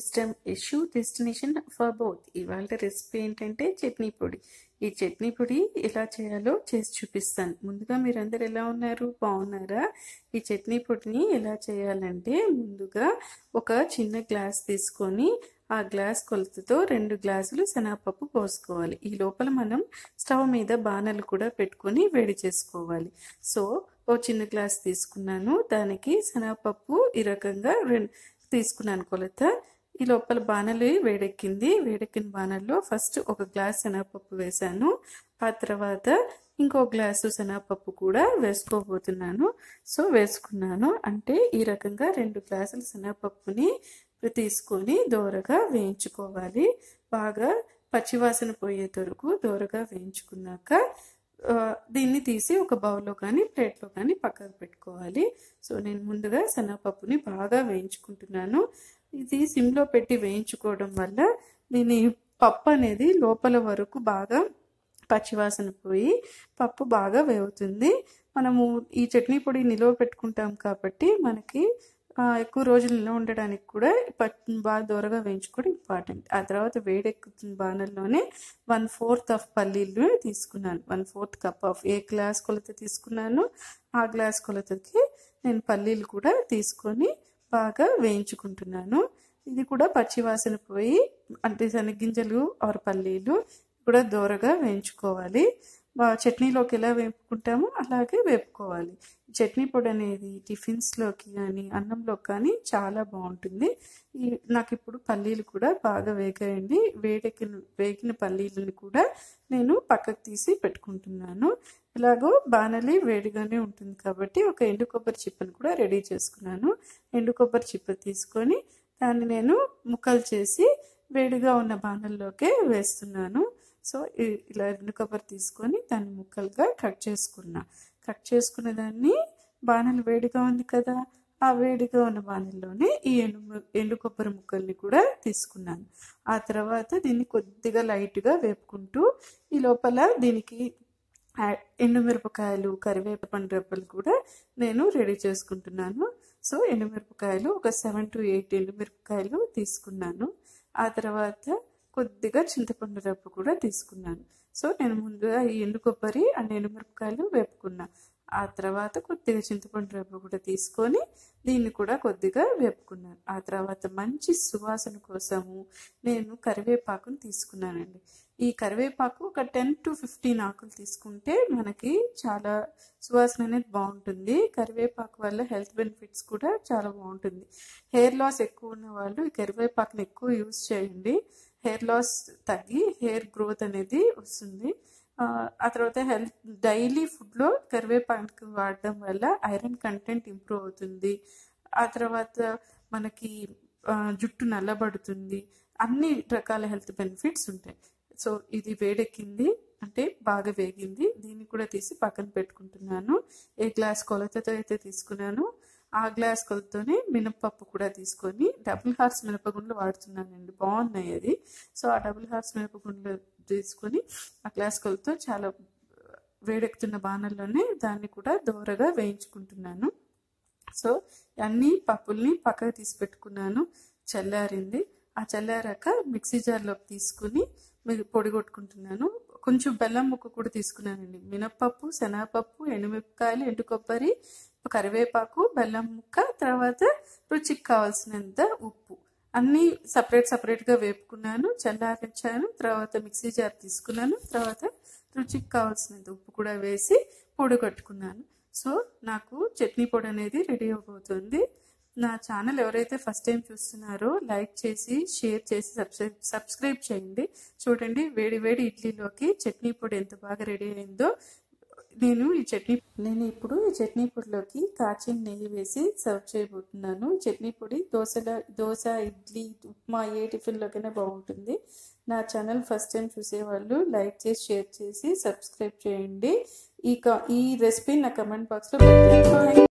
system issue destination for both ఇవాళ recipe ఏంటంటే చట్నీ పొడి ఈ చట్నీ పొడి ఎలా చేయాలో చేసి చూపిస్తాను ముందుగా మీరందరు ఎలా ఉన్నారు బాగున్నారా ఈ చట్నీ పొడిని ఎలా చేయాలంటే ముందుగా ఒక చిన్న గ్లాస్ తీసుకొని ఆ గ్లాస్ కొలతతో రెండు గ్లాసులు శనగపప్పు పోసుకోవాలి ఈ లోపల మనం స్టవ్ మీద బాణలు కూడా పెట్టుకొని వేడి చేసుకోవాలి సో ఓ చిన్న గ్లాస్ తీసుకున్నాను దానికి శనగపప్పు ఈ రకంగా రెండు తీసుకున్నాను కొలత ఈ లోపల బాణలు వేడెక్కింది వేడెక్కిన బాణల్లో ఫస్ట్ ఒక గ్లాస్ శనగపప్పు వేశాను ఆ తర్వాత ఇంకో గ్లాసు శనగపప్పు కూడా వేసుకోబోతున్నాను సో వేసుకున్నాను అంటే ఈ రకంగా రెండు గ్లాసుల శనగపప్పుని తీసుకొని దోరగా వేయించుకోవాలి బాగా పచ్చివాసన పోయేంత వరకు దోరగా వేయించుకున్నాక దీన్ని తీసి ఒక బౌల్లో కానీ ప్లేట్లో కానీ పక్కకు పెట్టుకోవాలి సో నేను ముందుగా శనగపప్పుని బాగా వేయించుకుంటున్నాను ఇది సిమ్లో పెట్టి వేయించుకోవడం వల్ల దీని పప్పు అనేది లోపల వరకు బాగా పచ్చివాసన పోయి పప్పు బాగా వేగుతుంది మనము ఈ చట్నీ పొడి నిల్వ పెట్టుకుంటాం కాబట్టి మనకి ఎక్కువ రోజులు నిల్వ ఉండడానికి కూడా బాగా దూరగా వేయించుకోవడం ఇంపార్టెంట్ ఆ తర్వాత వేడెక్కుతున్న బాణల్లోనే వన్ ఫోర్త్ ఆఫ్ పల్లీలు తీసుకున్నాను one fourth cup of a glass కొలత తీసుకున్నాను ఆ గ్లాస్ కొలతకి నేను పల్లీలు కూడా తీసుకొని బాగా వేయించుకుంటున్నాను ఇది కూడా పచ్చివాసన పోయి అంటే శనగింజలు ఆర్ పల్లీలు కూడా దూరగా వేయించుకోవాలి చట్నీలోకి ఎలా వేపుకుంటామో అలాగే వేపుకోవాలి చట్నీ పొడి అనేది టిఫిన్స్లోకి కానీ అన్నంలోకి కానీ చాలా బాగుంటుంది ఈ నాకు ఇప్పుడు పల్లీలు కూడా బాగా వేగాయండి వేడెక్కిన వేగిన పల్లీలను కూడా నేను పక్కకు తీసి పెట్టుకుంటున్నాను ఇలాగో బాణలి వేడిగానే ఉంటుంది కాబట్టి ఒక ఎండు కొబ్బరి చిప్పను కూడా రెడీ చేసుకున్నాను ఎండు కొబ్బరి చిప్ప తీసుకొని దాన్ని నేను ముక్కలు చేసి వేడిగా ఉన్న బాణల్లోకే వేస్తున్నాను సో ఇలా ఎండు కొబ్బరి తీసుకొని దాన్ని ముక్కలుగా కట్ చేసుకున్నా కట్ చేసుకున్న దాన్ని బాణలు వేడిగా ఉంది కదా ఆ వేడిగా ఉన్న బాణల్లోనే ఈ ఎండు ఎండు కొబ్బరి ముక్కల్ని కూడా తీసుకున్నాను ఆ తర్వాత దీన్ని కొద్దిగా లైట్గా వేపుకుంటూ ఈ లోపల దీనికి ఎండుమిరపకాయలు కరివేప పండు రెప్పలు కూడా నేను రెడీ చేసుకుంటున్నాను సో ఎండుమిరపకాయలు ఒక సెవెన్ టు ఎయిట్ ఎండుమిరపకాయలు తీసుకున్నాను ఆ తర్వాత కొద్దిగా చింతపండు రప్పు కూడా తీసుకున్నాను సో నేను ముందుగా ఈ ఎండు కొబ్బరి అండ్ ఎండుమిరపకాయలు వేపుకున్నా ఆ తర్వాత కొద్దిగా చింతపండు రవ్వ కూడా తీసుకొని దీన్ని కూడా కొద్దిగా వేపుకున్నాను ఆ తర్వాత మంచి సువాసన కోసము నేను కరివేపాకును తీసుకున్నానండి ఈ కరివేపాకు ఒక టెన్ టు ఫిఫ్టీన్ ఆకులు తీసుకుంటే మనకి చాలా సువాసన అనేది బాగుంటుంది కరివేపాకు వల్ల హెల్త్ బెనిఫిట్స్ కూడా చాలా బాగుంటుంది హెయిర్ లాస్ ఎక్కువ ఉన్న వాళ్ళు ఈ కరివేపాకుని ఎక్కువ యూస్ చేయండి హెయిర్ లాస్ తగ్గి హెయిర్ గ్రోత్ అనేది వస్తుంది ఆ తర్వాత హెల్త్ డైలీ ఫుడ్లో కరివేపాకు వాడడం వల్ల ఐరన్ కంటెంట్ ఇంప్రూవ్ అవుతుంది ఆ తర్వాత మనకి జుట్టు నల్లబడుతుంది అన్ని రకాల హెల్త్ బెనిఫిట్స్ ఉంటాయి సో ఇది వేడెక్కింది అంటే బాగా వేగింది దీన్ని కూడా తీసి పక్కన పెట్టుకుంటున్నాను ఏ గ్లాస్ కొలతతో అయితే తీసుకున్నాను ఆ గ్లాస్ కొలతతోనే మినపప్పు కూడా తీసుకొని డబుల్ హార్స్ మినపగుండ్లు వాడుతున్నానండి బాగున్నాయి అది సో ఆ డబుల్ హార్స్ మినపగుండ్లు తీసుకొని ఆ గ్లాస్ కొలతో చాలా వేడెక్కుతున్న బాణల్లోనే దాన్ని కూడా దోరగా వేయించుకుంటున్నాను సో అన్ని పప్పుల్ని పక్కకు తీసి పెట్టుకున్నాను చల్లారింది ఆ చల్లారాక మిక్సీ జార్లోకి తీసుకుని పొడి కొట్టుకుంటున్నాను కొంచెం బెల్లం ముక్క కూడా తీసుకున్నానండి మినప్పప్పు శనగపప్పు ఎండుమిరపకాయలు ఎండు కొబ్బరి కరివేపాకు బెల్లం ముక్క తర్వాత రుచికి కావాల్సినంత ఉప్పు అన్నీ సపరేట్ సపరేట్గా వేపుకున్నాను చల్లారించాను తర్వాత మిక్సీ జార్ తీసుకున్నాను తర్వాత రుచికి కావాల్సినంత ఉప్పు కూడా వేసి పొడి కట్టుకున్నాను సో నాకు చట్నీ పొడి అనేది రెడీ అయిపోతుంది నా ఛానల్ ఎవరైతే ఫస్ట్ టైం చూస్తున్నారో లైక్ చేసి షేర్ చేసి సబ్స్క్రైబ్ సబ్స్క్రైబ్ చేయండి చూడండి వేడి వేడి ఇడ్లీలోకి చట్నీ పొడి ఎంత బాగా రెడీ అయిందో నేను ఈ చట్నీ నేను ఇప్పుడు ఈ చట్నీ పొడిలోకి కాచిన నెయ్యి వేసి సర్వ్ చేయబోతున్నాను చట్నీ పొడి దోశల దోశ ఇడ్లీ ఉప్మా ఏ టిఫిన్లోకైనా బాగుంటుంది నా ఛానల్ ఫస్ట్ టైం చూసేవాళ్ళు లైక్ చేసి షేర్ చేసి సబ్స్క్రైబ్ చేయండి ఈ ఈ రెసిపీ నా కమెంట్ బాక్స్లో పెట్టండి